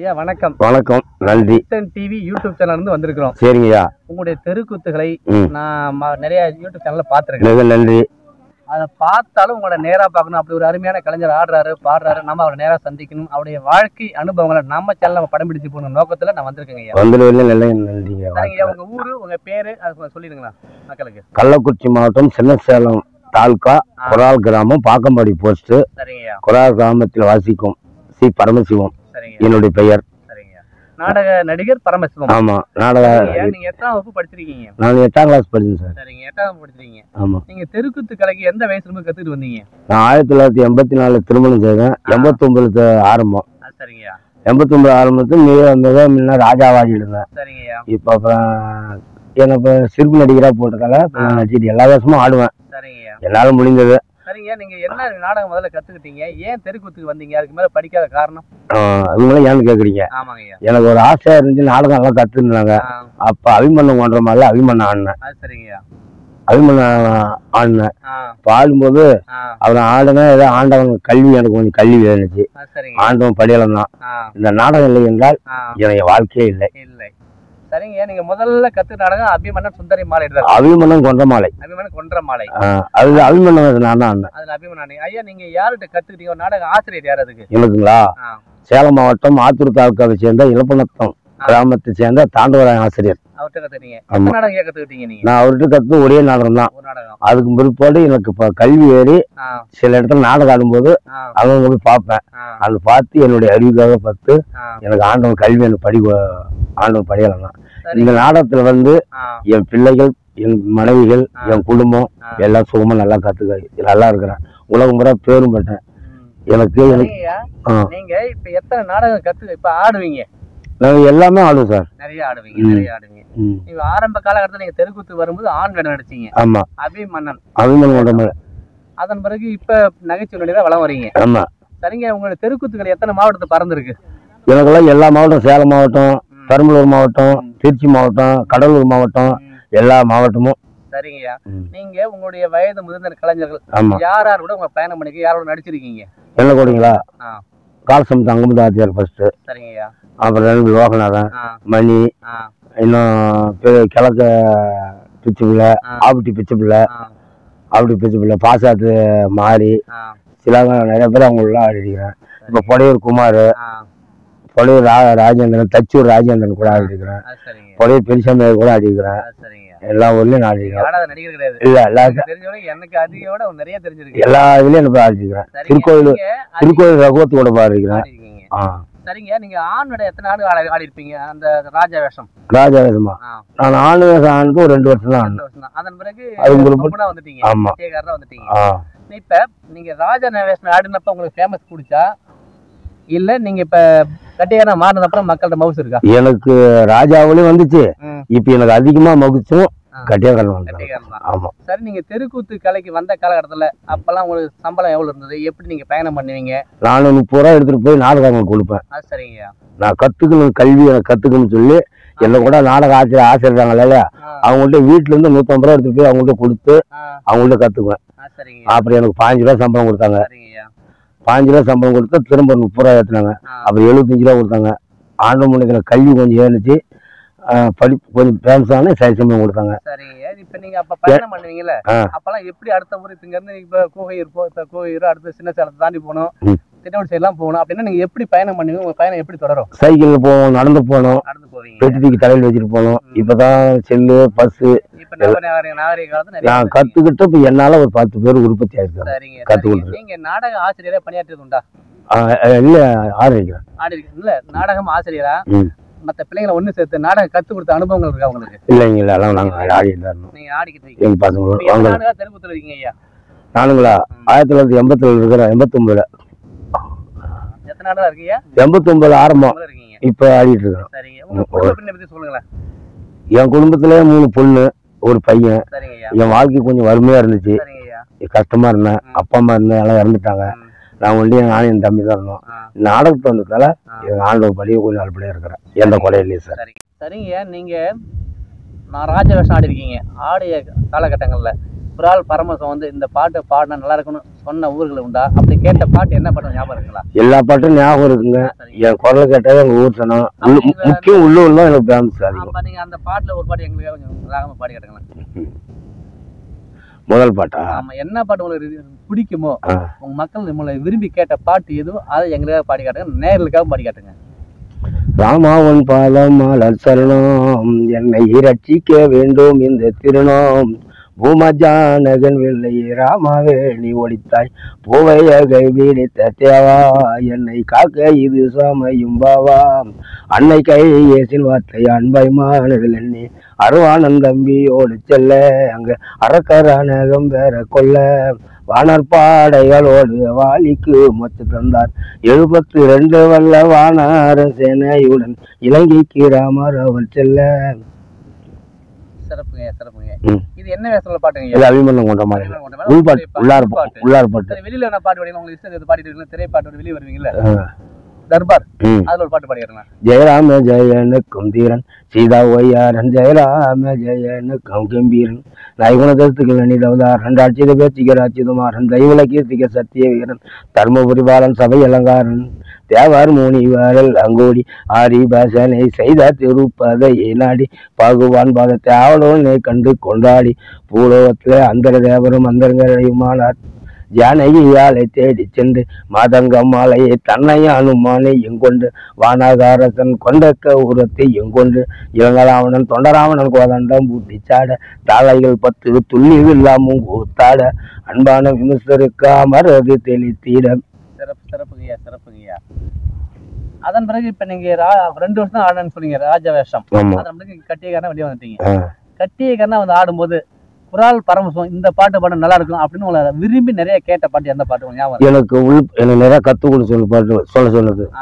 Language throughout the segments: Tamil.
ஐயா வணக்கம் வணக்கம் நன்றி கிச்சன் டிவி யூடியூப் சேனல் இருந்து வந்திருக்கிறோம் சரிங்கய்யா உங்களுடைய தெருக்கூத்துகளை ம் நான் ம- நிறைய யூடியூப் சேனல்ல பார்த்துருக்கேன் மிக நன்றி அதை பார்த்தாலும் உங்களை நேரா பார்க்கணும் அப்படி ஒரு அருமையான கலைஞர் ஆடுறாரு பாடுறாரு நம்ம அவரை நேரா சந்திக்கணும் அவருடைய வாழ்க்கை அனுபவங்களை நம்ம சேனல் நம்ம படம் பிடிச்சு போகணும் நோக்கத்துல நான் வந்திருக்கேங்க ஐயா வந்துடுவதில் நல்ல நன்றிங்க சரிங்க ஐயா உங்க ஊரு உங்க பேரு அது கொஞ்சம் சொல்லிடுங்களா மக்களுக்கு கள்ளக்குறிச்சி மாவட்டம் சின்னசேலம் தாலுகா குரால் கிராமம் பாக்கம்பாடி போஸ்ட் சரிங்க ஐயா குரால் கிராமத்தில் வாசிக்கும் சி பரமசிவம் சரிங்க என்னுடைய பெயர் சரிங்க ஐயா. நாடக நடிகர் பரமசிவம் ஆமா நாடக ஐயா, நீங்க எத்தனாம் வகுப்பு படிச்சிருக்கீங்க நான் எட்டாம் கிளாஸ் படிச்சேன் சார் சரிங்க எட்டாம் வகுப்பு படிச்சிருக்கீங்க ஆமா நீங்க தெருக்கூத்து கலைக்கு எந்த வயசுல இருந்து கத்துட்டு வந்தீங்க நான் ஆயிரத்தி தொள்ளாயிரத்தி எண்பத்தி நாலு திருமணம் செய்தேன் எண்பத்தொம்பது ஆரம்பம் அது சரிங்கய்யா எண்பத்தொம்பது ஆரம்பத்தில் மிக மிக முன்ன ராஜாவாடி இருந்தேன் சரிங்கய்யா இப்போ அப்புறம் எனக்கு இப்போ சிறுப்பு நடிகராக போட்டதால இப்போ நான் நடிச்சிட்டு எல்லா வருஷமும் ஆடுவேன் சரிங்கய்யா என்னால் முடிந்தது சரிங்க நீங்க என்ன நாடகம் முதல்ல கத்துக்கிட்டீங்க ஏன் தெருக்கூத்துக்கு வந்தீங்க அதுக்கு மேல படிக்காத காரணம் அதுங்களும் ஏன்னு கேட்குறீங்க ஆமாங்கய்யா எனக்கு ஒரு ஆசையாக இருந்துச்சு நாடகம் எல்லாம் கற்றுருந்தாங்க ஆ, அப்போ அபிமன்னம் கொண்ட மாதிரில அபிமன்னம் ஆடினேன் அது சரிங்கய்யா அபிமன்னம் ஆடினேன் ஆ இப்போ ஆடும்போது ஆ அவன் ஆடினா ஏதோ ஆண்டவன் கல்வி எனக்கு கொஞ்சம் கல்வி வேணுச்சு அது சரிங்க ஆண்டவன் படியலம் தான் ஆ இந்த நாடகம் இல்லை என்றால் ஆ எனக்கு வாழ்க்கையே இல்லை இல்லை சரிங்க நீங்க முதல்ல கத்து நாடகம் அபிமன்னன் சுந்தரி மாலை எடுத்தாரு அபிமன்னம் கொண்ட மாலை அபிமன்னன் கொன்ற மாலை ஆ, அது அபிமன்னம் நான் தான் ஆடினேன் அதுல அபிமன்னன் ஐயா நீங்க யார்கிட்ட கத்துக்கிட்டீங்க ஒரு நாடக ஆசிரியர் யார் அதுக்கு எனக்குங்களா ஆ சேலம் மாவட்டம் ஆத்தூர் தாலுக்காவை சேர்ந்த இலப்பநத்தம் கிராமத்தை சேர்ந்த தாண்டவராய ஆசிரியர் அவர்கிட்ட கத்துக்கிட்டீங்க ஆமா. எத்தனை நாடகம் ஏன் கத்துக்கிட்டீங்க நீங்க நான் அவர்கிட்ட கற்று ஒரே நாடகம் தான் ஒரு நாடகம் அதுக்கு பிற்பாடு எனக்கு இப்போ கல்வி ஏறி ஆ சில இடத்துல நாடகம் ஆடும்போது ஆ அவங்க போய் பார்ப்பேன் ஆ அதை பார்த்து என்னுடைய அறிவுக்காக பார்த்து ஆ எனக்கு ஆண்டவன் கல்வி எனக்கு படி ஆண்டவன் படியலாம் தான் சரி இந்த நாடகத்துல வந்து ஆ என் பிள்ளைகள் என் மனைவிகள் ஆ. என் குடும்பம் ஆ. எல்லாம் சுகமா நல்லா கத்துக்க நல்லா இருக்கிறேன் உலகம் பூரா பேரும் பெற்றேன் ம். எனக்கு எனக்கு சரிங்கய்யா ஆ. நீங்க இப்ப எத்தனை நாடகம் கத்து இப்ப ஆடுவீங்க நாங்கள் எல்லாமே ஆடுவோம் சார் நிறைய ஆடுவீங்க ம். நிறைய ஆடுவீங்க ம் நீங்க ஆரம்ப காலகட்டத்தில் நீங்க தெருக்கூத்து வரும்போது ஆண் வேடம் நடிச்சீங்க ஆமா அபிமன்னன் அபிமன் கொண்ட மாதிரி அதன் பிறகு இப்ப நகைச்சுவை நடிகரா வளம் வரீங்க ஆமா சரிங்க உங்களோட தெருக்கூத்துக்கள் எத்தனை மாவட்டத்தை பறந்துருக்கு எனக்கெல்லாம் எல்லா மாவட்டம் சேலம் மாவட்டம் ம். பெரம்பலூர் மாவட்டம் ம். திருச்சி மாவட்டம் கடலூர் மாவட்டம் ம். எல்லா மாவட்டமும் சரிங்கய்யா ம். நீங்க உங்களுடைய வயது முதிர்ந்த கலைஞர்கள் ஆமா யார் யார் கூட உங்க பயணம் பண்ணிக்க யாரோட நடிச்சிருக்கீங்க என்ன கூடங்களா ஆ கால்சம் தங்கமுது ஆத்தியார் ஃபர்ஸ்ட் சரிங்கய்யா அப்புறம் ரெண்டு லோகநாதன் ஆ மணி ஆ இன்னும் பெரிய கிழக்க பிச்சு பிள்ளை ஆ. ஆபட்டி பிச்சு பிள்ளை ஆ ஆபட்டி பிச்சு பிள்ளை பாசாத்து மாறி ஆ சிலாங்க நிறைய பேர் அவங்களெலாம் ஆடிருக்கிறேன் இப்போ பொடையூர் குமார் ஆ பொடையூர் ரா ராஜேந்திரன் தச்சூர் ராஜேந்திரன் கூட ஆடிருக்கிறேன் அது சரிங்க பொடையூர் பெருசாமி கூட ஆடிருக்கிறேன் அது சரிங்க எல்லா ஊர்லேயும் நான் ஆடிருக்கிறேன் ஆடாத நடிகர் கிடையாது இல்லை எல்லா எனக்கு தெரிஞ்சவரை எனக்கு அதிக விட நிறைய தெரிஞ்சிருக்கு எல்லா இதுலேயும் எனக்கு ஆடிருக்கிறேன் சரிங்க திருக்கோயில் நீங்க அதிக திருக்கோயில் ரகுவத்து கூட பாடிருக்கிறேன் ஆடிருக்கீங்க ஆ சரிங்க நீங்க ஆண் வேடம் எத்தனை ஆண்டு ஆடி ஆடி இருப்பீங்க அந்த ராஜா வேஷம் ராஜாவேசமா ஆ நான் ஆணு ஆண்டு ஒரு ரெண்டு வருஷம் தான் ஆடினேன் ரெண்டு வருஷம் தான். அதன் பிறகு அது உங்களுக்கு பொம்பளா வந்துட்டீங்க ஆமா விஜயகாரா வந்துட்டீங்க ஆ இப்ப நீங்க ராஜா வேஷம் ஆடினப்ப உங்களுக்கு ஃபேமஸ் பிடிச்சா இல்ல நீங்க இப்ப கட்டியாரா மாறினது அப்புறம் மக்கள்கிட்ட மவுஸ் இருக்கா எனக்கு ராஜாவிலையும் வந்துச்சு ம். இப்போ எனக்கு அதிகமாக மகிழ்ச்சும் ஆ. கட்டியாக்காரன் வந்தாங்க கட்டிக்காரன் தான் ஆமா சரி நீங்க தெருக்கூத்து கலைக்கு வந்த காலகட்டத்துல அப்பெல்லாம் உங்களுக்கு சம்பளம் எவ்வளவு இருந்தது எப்படி நீங்க பயணம் பண்ணுவீங்க நானும் முப்பது ரூபா எடுத்துட்டு போய் நாடகங்களுக்கு கொடுப்பேன் அது சரிங்கய்யா நான் கத்துக்கணும் கல்வி எனக்கு கத்துக்கணும்னு சொல்லி என்ன கூட நாடக ஆசிரியர் ஆசிரியர் இல்லையா ஆ, அவங்கள்ட்ட வீட்டுல இருந்து நூத்தம்பது ரூபா எடுத்துட்டு போய் அவங்கள்ட்ட கொடுத்து ஆ, அவங்கள்ட்ட கத்துக்குவேன் ஆ, சரிங்க அப்புறம் எனக்கு பாஞ்சு ரூபா சம்பளம் கொடுத்தாங்க சரிங்கய்யா பாஞ்சு ரூபா சம்பளம் கொடுத்து திரும்ப முப்பது ரூபா ஏற்றினாங்க ஆ, அப்புறம் எழுபத்தஞ்சு ரூபா கொடுத்தாங்க ஆண்டு முன்னத்தில் கல்வி கொஞ்சம் ஏறிச்சு படிப்பு கொஞ்சம் ஃபேமஸ் ஆன சரி சம்பளம் கொடுத்தாங்க சரிங்க இப்ப நீங்க அப்ப பயணம் பண்ணுவீங்கல்ல ஆ. அப்பெல்லாம் எப்படி அடுத்த முறை இங்க இருந்து இப்ப கோகையூர் போ இப்ப கோகையூர் அடுத்து சின்ன சேலத்தை தாண்டி போகணும் ம். திட்டவடி சைட்லாம் போகணும் அப்படின்னா நீங்க எப்படி பயணம் பண்ணுவீங்க உங்க பயணம் எப்படி தொடரும் சைக்கிளில் போவோம் நடந்து போனோம் நடந்து போவீங்க பெட்டி தூக்கி தலையில் வச்சுட்டு போனோம் இப்போதான் செல்லு பஸ்ஸு இப்ப நவ நாகரிக நாகரிக காலத்துல நிறைய நான் வந்துருக்கீங்க. கற்றுக்கிட்டு இப்போ என்னால் ஒரு பத்து பேர் உற்பத்தி ஆயிருக்காங்க சரிங்க கத்து சரிங்க. கொடுத்துரு. நீங்க நாடக ஆசிரியரா பணியாற்றியது உண்டா இல்லை ஆரம்பிக்கிறேன் ஆடி இருக்கு இல்ல நாடகம் ஆசிரியரா ம் மத்த பிள்ளைங்களை ஒண்ணு சேர்த்து நாடகம் கத்து கொடுத்த அனுபவங்கள் இருக்கா உங்களுக்கு இல்லைங்க இல்லை எல்லாம் நாங்கள் ஆடிட்டு தான் இருந்தோம் நீங்க ஆடிக்கிட்டு இருக்கீங்க எங்கள் பசங்களோட இப்ப வாங்க எத்தனை நாடகம் தெருக்கூத்துல இருக்கீங்க ஐயா நானுங்களா ஆயிரத்தி தொள்ளாயிரத்தி எண்பத்தில் இருக்கிறேன் எண்பத்தொம்பதுல எத்தனை நாடகம் இருக்கீங்க எண்பத்தொம்பதுல ஆரம்பம் முதல்ல இருக்கீங்க இப்போ ஆடிட்டு இருக்கிறேன் சரிங்க உங்க குடும்ப பின்ன பத்தி சொல்லுங்களேன் என் குடும்பத்திலே மூணு பொண்ணு ஒரு பையன் சரிங்க ஐயா என் வாழ்க்கை கொஞ்சம் வறுமையாக இருந்துச்சு சரிங்க ஐயா கஷ்டமாக இருந்தேன் அப்பா அம்மா இருந்தேன் எல்லாம் இறந்துட்டாங்க ம், நான் ஒண்டி நானும் என் தம்பி தான் இருந்தோம் ஆ, நாடகத்து வந்ததால ஆ. எங்கள் ஆண்டவர் படியே கொஞ்சம் நல்லபடியாக இருக்கிறேன் எந்த குறையிலையும் சார் சரிங்க சரிங்க நீங்க நான் ராஜ வேஷம் ஆடி இருக்கீங்க ஆடிய காலகட்டங்கள்ல புறால் பரமசம் வந்து இந்த பாட்டு பாடினா நல்லா இருக்கும்னு சொன்ன ஊர்கள் உண்டா அப்படி கேட்ட பாட்டு என்ன பாட்டு ஞாபகம் இருக்குங்களா எல்லா பாட்டும் ஞாபகம் இருக்குங்க என் குரலை கேட்டாவே எங்க ஊர் சனம் உள்ள- நீங்க- முக்கியம் உள்ளூர் தான் எனக்கு ஃபேமஸ் அதிகம் அப்ப நீங்க அந்த பாட்டுல ஒரு பாட்டு எங்களுக்கு கொஞ்சம் ராகமா பாடி கேட்டுங்களேன் முதல் பாட்டா ஆமா என்ன பாட்டு உங்களுக்கு இது பிடிக்குமோ ஆ. உங்க மக்கள் உங்களை விரும்பி கேட்ட பாட்டு எதுவோ அதை எங்களுக்காக பாடி காட்டுங்க நேர்களுக்காக பாடி காட்டுங்க ராமாவன் பாதம் மலர் சரணம் என்னை ரட்சிக்க வேண்டும் இந்த திருநாம் பூமஜானகன் வெள்ளை ராமாவே நீ ஒளித்தாய் பூவையகை வீடித்த தேவா என்னை காக்க இது சமயும் பாவா அன்னை கை இயேசின் வார்த்தை அன்பை மானதில் எண்ணி அருவானன் தம்பியோடு செல்ல அங்க அரக்கரானகம் வேற கொல்ல வானர் பாடைகளோடு வாலிக்கு மொத்து தந்தார் எழுபத்து ரெண்டு வல்ல வானார சேனையுடன் இலங்கைக்கு ராமர் அவள் செல்ல சிறப்புங்க சிறப்புங்க ம். இது என்ன வேஷத்துல பாட்டுங்க இது அபிமன்யம் கொண்ட மாதிரி உள்பாட்டு உள்ளார் பா- உள்ளார் பாட்டு சரி வெளியில என்ன பாட்டு பாடி உங்களுக்கு இஷ்டம் பாடிட்டு இருக்கீங்க திரைப்பாட்டு வெளியே வருவீங்கல்ல ஆ. தர்பார் ம். அதுல ஒரு பாட்டு பாடிக்கிறேன் ஜெயராம ஜெயனுக்கும் தீரன் சீதா ஒய்யாரன் ஜெயராம ஜெயனுக்கும் கம்பீரன் நைகுணதத்துக்கு நினைதவதார் ரெண்டாட்சித பேச்சிக ராட்சிதமாறன் தெய்வல கீர்த்திக சத்திய வீரன் தர்மபுரி பாலன் சபை அலங்காரன் தேவார் முனிவரல் அங்கோடி ஆரி பாசனை செய்த திருப்பதை நாடி பாகுவான் பாதத்தை ஆவலோனை கண்டு கொண்டாடி பூலோகத்திலே அந்தர தேவரும் அந்தரங்கரையுமானார் ஜானகியாலை தேடி சென்று மாதங்கம் மாலையை தன்னை அனுமானை எங்கொண்டு வானாகாரசன் கொண்டக்க உரத்தை எங்கொண்டு இளங்கராவணன் தொண்டராவணன் கோதண்டம் பூட்டி சாட தாளைகள் பத்து துள்ளி இல்லாமும் கூத்தாட அன்பான விமர்சருக்கா மரது தெளித்தீட சிறப்பு சிறப்புங்கய்யா சிறப்புங்கய்யா அதன் பிறகு இப்ப நீங்க ரா- ரெண்டு வருஷம் தான் ஆடணும்னு சொன்னீங்க ராஜ வேஷம் ஆமா அதன் பிறகு கட்டியக்காரனா வெளியே வந்துட்டீங்க ஆ. கட்டியக்காரனா வந்து ஆடும்போது புறால் பரமசம் இந்த பாட்டு பாட நல்லா இருக்கும் அப்படின்னு உங்களை விரும்பி நிறைய கேட்ட பாட்டு எந்த பாட்டு உங்களுக்கு ஞாபகம் இருக்கு? எனக்கு உள் எனக்கு நிறைய கத்து கொடு சொல்லு பாட்டு சொல்ல சொன்னது ஆ,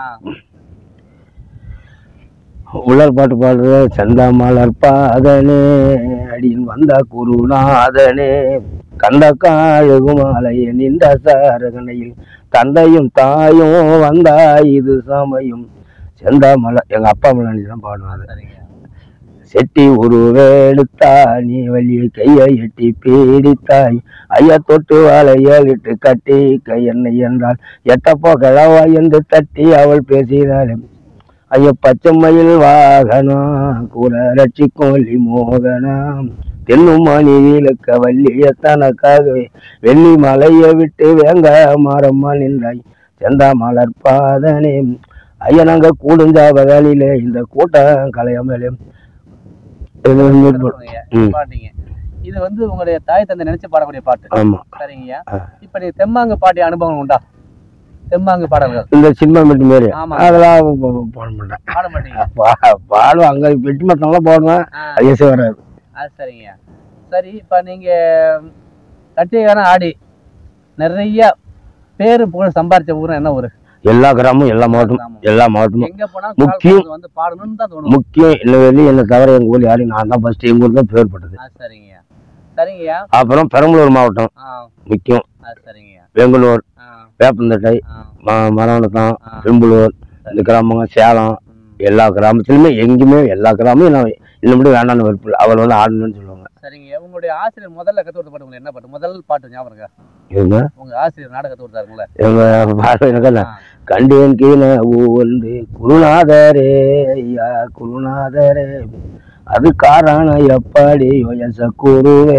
உள்ளார் பாட்டு பாடுறது சந்தாமலர் பாதனே அடியின் வந்தா குருநாதனே கண்ட காழகுமாலைய நின்ற சாரகனையில் தந்தையும் தாயும் வந்தா இது சமயம் செந்தாமலர் எங்க அப்பா மலை தான் பாடுவாங்க சரிங்க செட்டி உருவெடுத்தா நீ வழியை கையை எட்டி பீடித்தாய் ஐயா தொட்டு வாழையலிட்டு கட்டி கை என்னை என்றால் எட்டப்போ கிழவா என்று தட்டி அவள் பேசினாள் ஐயா பச்சைமயில் வாகனம் கூட ரட்சிக்கோலி மோகனம் தென்னும் மணியிலுக்க வள்ளிய தனக்காகவே வெள்ளி மலையை விட்டு வேங்க மாறம்மா நின்றாய் செந்தா மலர் பாதனே ஐயா நாங்க கூடுஞ்சா வகையிலே இந்த கூட்டம் கலையமலே சிறப்புங்கய்யா. ம். பாட்டீங்க இது வந்து உங்களுடைய தாய் தந்தை நினைச்சு பாடக்கூடிய பாட்டு ஆமா சரிங்கய்யா ஆ. இப்ப நீ தெம்மாங்கு பாட்டிய அனுபவம் உண்டா தெம்மாங்கு பாடல்கள் இந்த சினிமா மெட்டு மாரி ஆமா. அதெல்லாம் பா- பா- பாட மாட்டேன் பாட மாட்டீங்க பா- பாடுவேன் அங்க பெட்டி மத்தம்லாம் பாடுவேன் ஆ, அது இசை வராது அது சரிங்க சரி இப்ப நீங்க கட்டியக்காரன் ஆடி நிறைய பேரு புகழ் சம்பாரிச்ச ஊர் என்ன ஊரு எல்லா கிராமமும் எல்லா மாவட்டமும் கிராமம். எல்லா மாவட்டமும் எங்க போனாலும் முக்கியம். குரல் வந்து பாடணும்னு தான் தோணும் முக்கியம் இல்லை வெளியே என்னை தவிர எங்க ஊர்ல யாரையும் நான் தான் ஃபர்ஸ்ட் எங்க ஊர் தான் பேர் பட்டது அது சரிங்கய்யா சரிங்கய்யா அப்புறம் பெரம்பலூர் மாவட்டம் ஆ முக்கியம் அது சரிங்கய்யா பெங்களூர் ஆ வேப்பந்தட்டை ஆ ம- மரவணக்கம் ஆ. பெம்பலூர் இந்த கிராமங்க சேலம் ம். எல்லா கிராமத்துலையுமே எங்கேயுமே எல்லா கிராமமும் நான் இந்த மட்டும் வேண்டாம்னு விருப்பம் அவள் வந்து ஆடணும்னு சொல்லுவாங்க சரிங்க உங்களுடைய ஆசிரியர் முதல்ல கத்து கொடுத்த பாட்டு உங்களுக்கு என்ன பாட்டு முதல் பாட்டு ஞாபகம் இருக்கா இவங்க உங்க ஆசிரியர் நாடகம் கத்து கொடுத்தாருங்களே இவங்க பாடம் எனக்கு ஆ. கண்டேன் கீழே ஒன்று குருநாதரே ஐயா குருநாதரே அது காரணம் எப்படி யோயச குருவே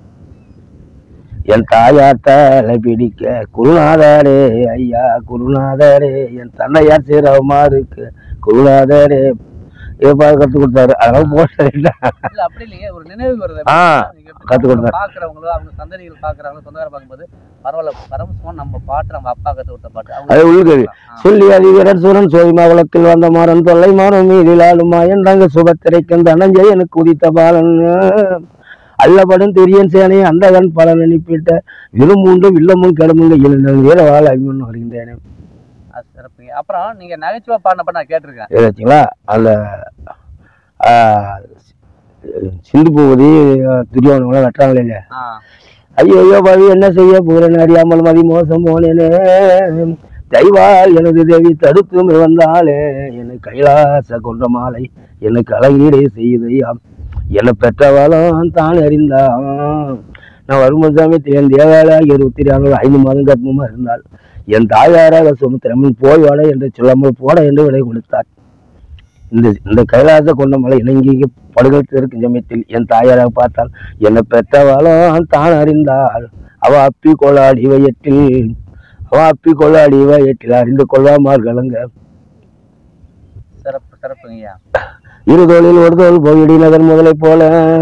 என் தாயார் தலை பிடிக்க குருநாதரே ஐயா குருநாதரே என் தன்னையார் சிரமமா இருக்கு குருநாதரே எப்பா கத்து கொடுத்தாரு அதெல்லாம் போட்டு இல்ல அப்படி இல்லைங்க ஒரு நினைவு வருது ஆ நீங்க எப்படி கத்து கொடுத்தாரு. பாக்குறவங்களோ அவங்க சந்ததிகள் பாக்குறாங்களோ சொந்தக்கார பார்க்கும்போது பரவாயில்ல பரமசிவம் நம்ம பாட்டு நம்ம அப்பா கத்து கொடுத்த பாட்டு அது உள்ளுக்கு ஆ. சொல்லி அதிவீரர் சூரன் சோதிமா குளத்தில் வந்த மாறன் தொல்லை மாறும் மீதில் ஆளுமா என்றாங்க சுபத்திரைக்கும் தனஞ்சயனுக்கு உதித்த பாலன் அல்லபடும் தெரியன் சேனை அந்த கண் பலன் அனுப்பிட்ட விரும்புண்டு வில்லமும் கிளம்புங்க இளைஞன் வீரவாள் அபிமன் வருகின்றேன் அது சிறப்புங்க அப்புறம் நீங்க நகைச்சுவா பாடினப்ப நான் கேட்டிருக்கேன் ஏதாச்சுங்களா அந்த ஆ, சிந்து பூவதி துரியோனவங்களாம் வெட்டுறாங்களே இல்லையா ஆ ஐயோ ஐயோ பாவி என்ன செய்ய போறேன் அறியாமல் மதி மோசம் போனேனே தெய்வால் எனது தேவி தடுத்து வந்தாலே என்னை கைலாச கொன்ற மாலை எனக்கு அழகீடே செய்தையாம் என்னை பெற்றவளும் தான் அறிந்தான் நான் வரும்போது சமயத்தில் என் தேவாலய இருபத்தி நாலு ஐந்து மாதம் கர்ப்பமாக இருந்தால் என் தாயாராக சுமத்திரமன் போய் வாட என்று சொல்லாமல் போட என்று விடை கொடுத்தார் இந்த இந்த கைலாச கொண்டமலை இணங்கி படுகல் இருக்கும் சமயத்தில் என் தாயாராக பார்த்தால் என்னை பெற்றவாளும் தான் அறிந்தாள் அவ அப்பி கொள்ளாடி வயற்றில் அவ அப்பி கொள்ளாடி வயற்றில் அறிந்து கொள்வாமார் கலங்க சிறப்பு சிறப்புங்க ஐயா இரு தோளில் ஒரு தோல் போயிடி நகர் முதலை போல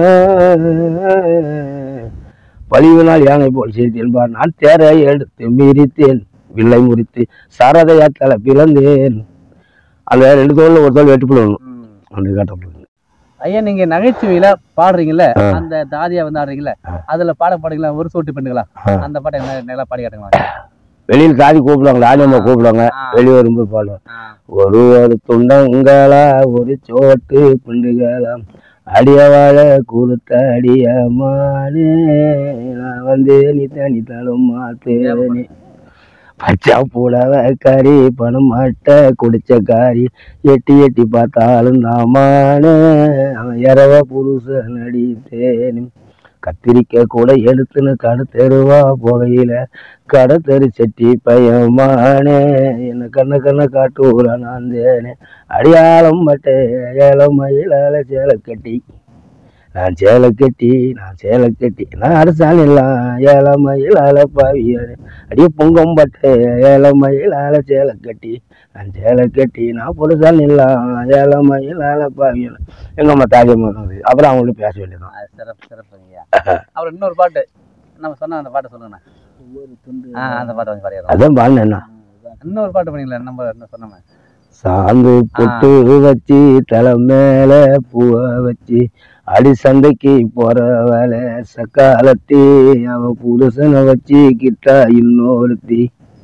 பழிவினால் யானை போல் செய்தேன் பார் நான் தேரை எடுத்து மீறித்தேன் வில்லை முறித்து சாரதையா தலை பிளந்தேன் அந்த ரெண்டு தோல்ல ஒரு தோல் வெட்டி போடணும் ம். அந்த காட்டப்படுது ஐயா நீங்க நகைச்சுவையில பாடுறீங்கல்ல ஆ. அந்த தாதியா வந்து ஆடுறீங்கல்ல ஆ. அதுல பாட பாடுங்களா ஒரு சோட்டு பெண்ணுங்களா ஆ. அந்த பாட்டை என்ன நல்லா பாடி காட்டுங்களா வெளியில் தாதி கூப்பிடுவாங்க ராஜம்மா கூப்பிடுவாங்க ஆ. வெளியே வரும்போது பாடுவோம் ஆ. ஒரு ஒரு துண்டங்களா ஒரு சோட்டு பிண்டுகளா அடியவாழ கொடுத்த அடியமானே நான் வந்து நீ தனி தலும் மாத்தேனே பச்சா புடவை கறி பணம் மட்டை குடிச்ச காரி எட்டி எட்டி பார்த்தாலும் தாமானே அவன் இரவ புருஷன் அடித்தேன் கத்திரிக்காய் கூட எடுத்துன்னு கடை தெருவா போகையில கடை தெரு செட்டி பையமானே என்ன கண்ண கண்ண காட்டு ஊரா நான் தேனே அடியாளம் பட்டே ஏலம் மயிலால சேலை கட்டி நான் சேலை கட்டி நான் சேலை கட்டி நான் அரசான் எல்லாம் ஏழை மயிலால பாவியாரு அடியே பொங்கம் பட்டே ஏழை மயிலால சேலை கட்டி நான் சேலை கட்டி நான் புருஷான் எல்லாம் ஏழை மயிலால பாவியாரு எங்க அம்மா தாஜம்மா சொன்னது அப்புறம் அவங்கள்ட்ட பேச வேண்டியதான் ஆ, சிறப்பு சிறப்புங்கய்யா அப்புறம் இன்னொரு பாட்டு நம்ம சொன்ன அந்த பாட்டை சொல்லுங்கண்ணா ஆ அந்த பாட்டை வந்து பாடிடுறோம் அதான் பாருங்க என்ன இன்னொரு பாட்டு பண்ணீங்களா நம்ம என்ன சொன்னோமே சாந்து பொட்டு வச்சு தலை மேல பூவ வச்சு அடி சந்தைக்கு போற வேலை சக்காலத்தி அவ புருஷனை வச்சு கிட்டா இன்னொருத்தி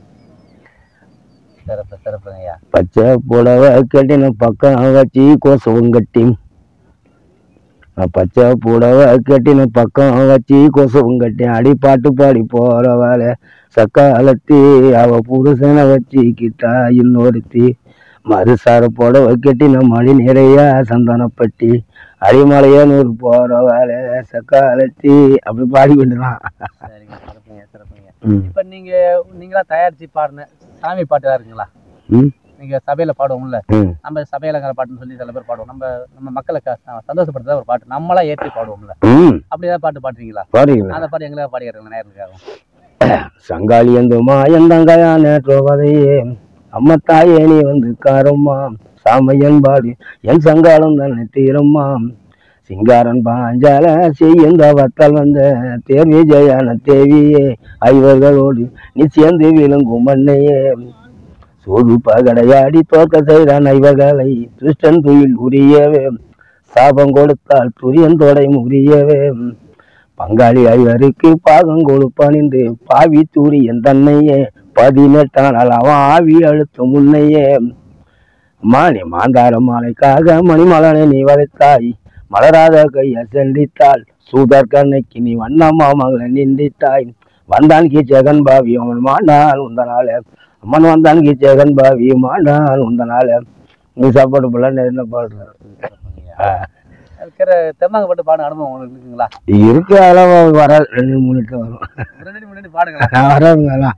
சிறப்பு சிறப்புங்கய்யா பச்சை புடவை கட்டின பக்கம் வச்சு கொசவும் கட்டி நான் பச்சை புடவை கட்டின பக்கம் வச்சு கொசவும் கட்டி அடி பாட்டு பாடி போற வேலை சக்காலத்தி அவ புருஷனை வச்சு கிட்டா இன்னொருத்தி மறுசார புடவை கட்டின மணி நிறைய சந்தானப்பட்டி அடிமலையா நூறு போற வேலை சக்காலத்தி அப்படி பாடி கொண்டுலாம் சரிங்க சிறப்புங்க சிறப்புங்க ம் இப்ப நீங்க நீங்களா தயாரிச்சு பாடின சாமி பாட்டு ஏதாவது இருக்குங்களா ம் நீங்க சபையில பாடுவோம்ல ம் நம்ம சபையிலங்கிற பாட்டுன்னு சொல்லி சில பேர் பாடுவோம் நம்ம நம்ம மக்களை க- சந்தோஷப்படுத்துறதா ஒரு பாட்டு நம்மளா ஏற்றி பாடுவோம்ல ம் அப்படி ஏதாவது பாட்டு பாடுறீங்களா பாடுறீங்களா அந்த பாட்டு எங்களை பாடிக்கிறீங்களா நேர்களுக்காக சங்காளி எந்த மாயந்தங்காயான ட்ரோவதையே அம்மா தாயே நீ வந்து காரம்மா சாமையன் பாடி என் சங்காலம் தானே தீரம்மா சிங்காரன் பாஞ்சால செய்யுந்த வத்தால் வந்த தேர் விஜயான தேவியே ஐவர்களோடு நீ சேர்ந்து விளங்கும் மண்ணையே சோது பகடையாடி தோற்க செய்தான் ஐவர்களை துஷ்டன் துயில் உரியவே சாபம் கொடுத்தால் துரியன் தொடை உரியவே பங்காளி ஐவருக்கு பாகம் கொடுப்பான் என்று பாவி தூரியன் தன்னையே பதினெட்டானால் அவன் ஆவி அழுத்தும் முன்னையே மானி மாந்தார மாலைக்காக மணிமலனை நீ வதைத்தாய் மலராத கைய சென்றித்தாள் சூதர் கண்ணைக்கு நீ வண்ணம்மா மகளை நின்றிட்டாய் வந்தான் கீ ஜெகன் பாவி அவன் மாண்டான் உந்தனால அம்மன் வந்தான் கீ ஜெகன் பாவி மாண்டான் உந்தனால நீ சாப்பாடு போல என்ன பாடுற இருக்கிற தெம்மாங்க பாட்டு பாட அனுபவம் உங்களுக்கு இருக்குங்களா இருக்கு அளவு வராது ரெண்டு மூணு நிமிஷம் வரும் முன்னாடி முன்னாடி பாடுங்களா வராதுங்களா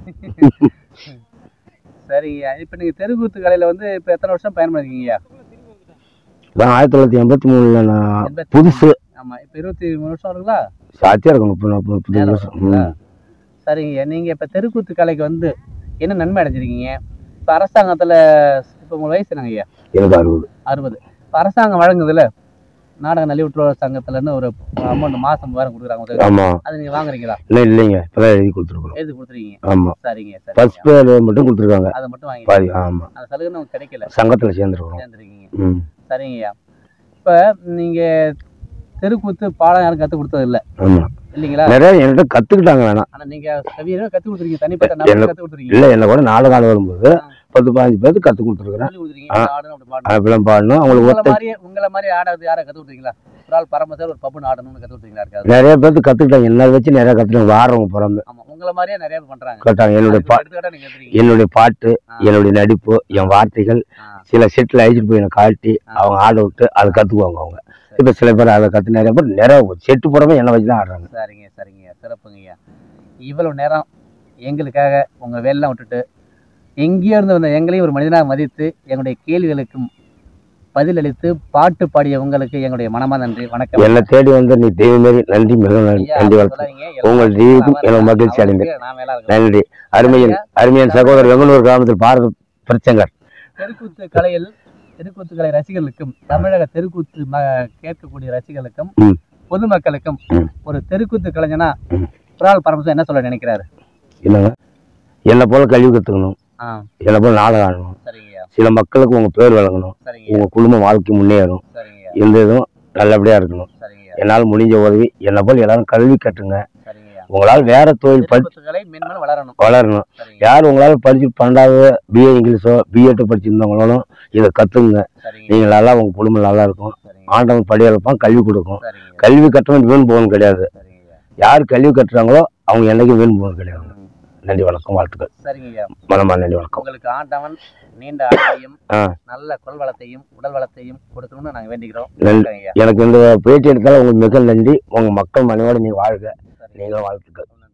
சரிங்கய்யா இப்ப நீங்க தெருக்கூத்து கலையில வந்து இப்ப எத்தனை வருஷம் பயணம் பண்ணிருக்கீங்கய்யா இதான் ஆயிரத்தி தொள்ளாயிரத்தி எண்பத்தி மூணுல நான் எண்பத்தி- புதுசு ஆமா இப்ப இருபத்தி மூணு வருஷம் இருக்குங்களா சாத்தியா இருக்கும் முப்பது நாற்பது முப்பது நேரம் வருஷம் இருக்குங்களா? ம். சரிங்கய்யா நீங்க இப்ப தெருக்கூத்து கலைக்கு வந்து என்ன நன்மை அடைஞ்சிருக்கீங்க இப்ப அரசாங்கத்துல இப்ப உங்க வயசு என்னங்கய்யா எனக்கு அறுபது அறுபது இப்ப அரசாங்கம் வழங்குதுல நாடக நலிவுற்றோர் சங்கத்துலன்னு ஒரு அமௌண்ட் மாசம் மூவாயிரம் கொடுக்குறாங்க உதவி. ஆமா அது நீங்க வாங்குறீங்களா இன்னும் இல்லைங்க இப்பதான் எழுதி கொடுத்துருக்குறோம் எழுதி கொடுத்துருக்கீங்க ஆமா சரிங்க ஃபர்ஸ்ட் சரிங்க பேர் மட்டும் கொடுத்துருக்காங்க அதை மட்டும் வாங்கி பாதி ஆமா அந்த சலுகை நமக்கு கிடைக்கல சங்கத்துல சேர்ந்துருக்குறோம் சேர்ந்துருக்கீங்க ம் சரிங்கய்யா இப்ப நீங்க தெருக்கூத்து பாடம் யாரும் கத்து கொடுத்தது இல்ல ஆமா இல்லைங்களா நிறைய என்கிட்ட கத்துக்கிட்டாங்க வேணாம் ஆனா நீங்க கவியரும் கத்து கொடுத்துருக்கீங்க தனிப்பட்ட என்ன- நபர் கத்து கொடுத்துருக்கீங்க இல்ல என்ன கூட நாலு காலம் வரும்போது பத்து பதினஞ்சு பேருக்கு கத்து கொடுத்துருக்குறேன் சொல்லி கொடுத்துருக்கீங்க இந்த ஆடணும் அப்படி பாடணும் அப்படிலாம் பாடணும் அவங்களுக்கு உங்களை ஒத்த மாதிரியே உங்களை மாதிரி ஆடாது யாரை கத்து கொடுத்தீங்களா ஒரு ஆள் பரமசர் ஒரு பப்புன்னு ஆடணும்னு கத்து கொடுத்தீங்களா இருக்காது நிறைய பேருக்கு கத்துக்கிட்டாங்க என்ன வச்சு நிறைய கத்துட்டாங்க வாரவங்க புறம்பு ஆமா உங்களை மாதிரியே நிறைய பேர் பண்றாங்க கேட்டாங்க என்னுடைய பா எடுத்துக்காட்டா நீங்க எடுத்துறீங்க என்னுடைய பாட்டு ஆ. என்னுடைய நடிப்பு என் வார்த்தைகள் ஆ, சில செட்டில் அழைச்சிட்டு போய் என்னை காட்டி அவங்க ஆட விட்டு அதை கத்துக்குவாங்க அவங்க இப்போ சில பேர் அதை கற்று நிறைய பேர் நிறைய செட்டு போடாமல் என்ன வச்சு தான் ஆடுறாங்க சரிங்க சரிங்க சிறப்புங்கய்யா இவ்வளவு நேரம் எங்களுக்காக உங்க வேலைலாம் விட்டுட்டு எங்கேயோ இருந்து வந்த எங்களையும் ஒரு மனிதனாக மதித்து எங்களுடைய கேள்விகளுக்கும் பதிலளித்து பாட்டு பாடிய உங்களுக்கு எங்களுடைய மனமா நன்றி வணக்கம் என்னை தேடி வந்து நீ தெய்வம் மாரி நன்றி மிகவும் நன்றி ஐயா, நன்றி அப்படி வணக்கம் சொல்லாதீங்க. எல்லாரும் உங்கள் ஜீவிக்கும் அவர் எனக்கு மகிழ்ச்சி அவருக்கு அடைந்தேன் நான் மேலா இருக்கேன். நன்றி அருமையின் அருமையின் சகோதரர் வெங்கனூர் கிராமத்தில் பாரத பிரச்சங்கர் தெருக்கூத்து கலையில் தெருக்கூத்து கலை ரசிகர்களுக்கும் தமிழக தெருக்கூத்து ம கேட்கக்கூடிய ரசிகர்களுக்கும் ம். பொதுமக்களுக்கும் ம். ஒரு தெருக்கூத்து கலைஞனா ம். புறால் பரமசம் என்ன சொல்ல நினைக்கிறாரு என்னங்க என்னை போல கல்வி கற்றுக்கணும் ஆ என்னை போல நாடகம் ஆடணும் சரிங்கய்யா சில மக்களுக்கு உங்கள் பேர் வழங்கணும் சரிங்கய்யா உங்கள் குடும்ப வாழ்க்கை முன்னேறும் சரிங்கய்யா எந்த இதுவும் நல்லபடியாக இருக்கணும் சரிங்கய்யா என்னால் முடிஞ்ச உதவி என்னை போல் எல்லாரும் கல்வி கட்டுங்க சரிங்கய்யா உங்களால் வேற தொழில் படி தெருக்கூத்து கலை மென்மேலும் வளரணும் வளரணும் சரிங்க யார் உங்களால் படிச்சு பன்னெண்டாவது பிஏ இங்கிலீஷோ பிஎட் படிச்சிருந்தவங்களும் இதை கற்றுங்க சரிங்க நீங்கள் நல்லா உங்கள் குடும்பம் நல்லா இருக்கும் சரிங்க ஆண்டவன் படிய வைப்பான் கல்வி கொடுக்கும் சரிங்க கல்வி கட்டணும் வீண் போகணும் கிடையாது சரிங்கய்யா யார் கல்வி கட்டுறாங்களோ அவங்க என்னைக்கும் வீண் போகணும் கிடையாது ம். நன்றி வணக்கம் வாழ்த்துக்கள் சரிங்கய்யா மனமா நன்றி வணக்கம் உங்களுக்கு ஆண்டவன் நீண்ட ஆயுளையும் ஆ நல்ல குரல் வளத்தையும் உடல் வளத்தையும் கொடுக்கணும்னு நாங்க வேண்டிக்கிறோம் நன்றி சரிங்கய்யா எனக்கு இந்த பேட்டி எடுத்தாலும் உங்களுக்கு மிக நன்றி உங்கள் மக்கள் மனையோடு நீ வாழ்க சரி நீங்களும் வாழ்த்துக்கள்